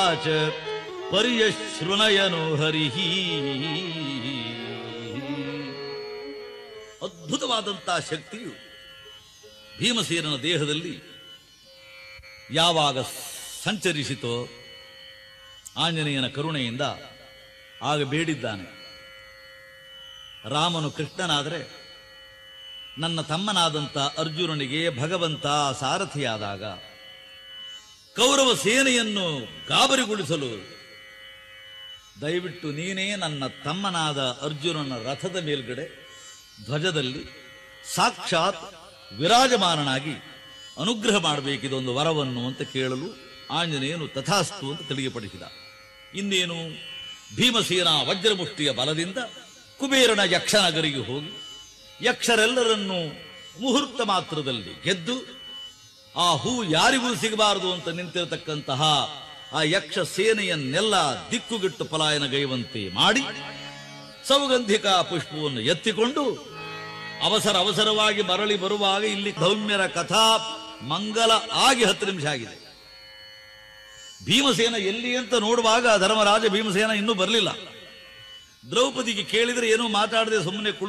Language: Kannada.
ಉವಾಚ ಪರ್ಯಶೃಣಯನು ಹರಿಹಿ ಅದ್ಭುತವಾದಂತಹ ಶಕ್ತಿಯು ಭೀಮಸೇನನ ದೇಹದಲ್ಲಿ ಯಾವಾಗ ಸಂಚರಿಸಿತೋ ಆಂಜನೇಯನ ಕರುಣೆಯಿಂದ ಆಗ ಬೇಡಿದ್ದಾನೆ ರಾಮನು ಕೃಷ್ಣನಾದರೆ ನನ್ನ ತಮ್ಮನಾದಂಥ ಅರ್ಜುನನಿಗೆ ಭಗವಂತ ಸಾರಥಿಯಾದಾಗ ಕೌರವ ಸೇನೆಯನ್ನು ಗಾಬರಿಗೊಳಿಸಲು ದಯವಿಟ್ಟು ನೀನೇ ನನ್ನ ತಮ್ಮನಾದ ಅರ್ಜುನನ ರಥದ ಮೇಲ್ಗಡೆ ಧ್ವಜದಲ್ಲಿ ಸಾಕ್ಷಾತ್ ವಿರಾಜಮಾನನಾಗಿ ಅನುಗ್ರಹ ಮಾಡಬೇಕಿದೊಂದು ವರವನ್ನು ಅಂತ ಕೇಳಲು ಆಂಜನೇಯನು ತಥಾಸ್ತು ಅಂತ ತಿಳಿಯಪಡಿಸಿದ ಇನ್ನೇನು ಭೀಮಸೇನ ವಜ್ರಮುಷ್ಟಿಯ ಬಲದಿಂದ ಕುಬೇರನ ಯಕ್ಷನಗರಿಗೆ ಹೋಗಿ ಯಕ್ಷರೆಲ್ಲರನ್ನೂ ಮುಹೂರ್ತ ಮಾತ್ರದಲ್ಲಿ ಗೆದ್ದು ಆ ಹೂ ಯಾರಿಗೂ ಸಿಗಬಾರದು ಅಂತ ನಿಂತಿರತಕ್ಕಂತಹ ಆ ಯಕ್ಷ ಸೇನೆಯನ್ನೆಲ್ಲ ದಿಕ್ಕುಗಿಟ್ಟು ಪಲಾಯನ ಗೈವಂತೆ ಮಾಡಿ ಸೌಗಂಧಿಕ ಪುಷ್ಪವನ್ನು ಎತ್ತಿಕೊಂಡು ಅವಸರ ಅವಸರವಾಗಿ ಮರಳಿ ಬರುವಾಗ ಇಲ್ಲಿ ಧೌಮ್ಯರ ಕಥಾ ಮಂಗಲ ಆಗಿ ಹತ್ತು ನಿಮಿಷ ಆಗಿದೆ ಭೀಮಸೇನ ಎಲ್ಲಿ ಅಂತ ನೋಡುವಾಗ ಧರ್ಮರಾಜ ಭೀಮಸೇನ ಇನ್ನೂ ಬರಲಿಲ್ಲ ದ್ರೌಪದಿಗೆ ಕೇಳಿದರೆ ಏನೂ ಮಾತಾಡದೆ ಸುಮ್ಮನೆ ಕುಳಿತು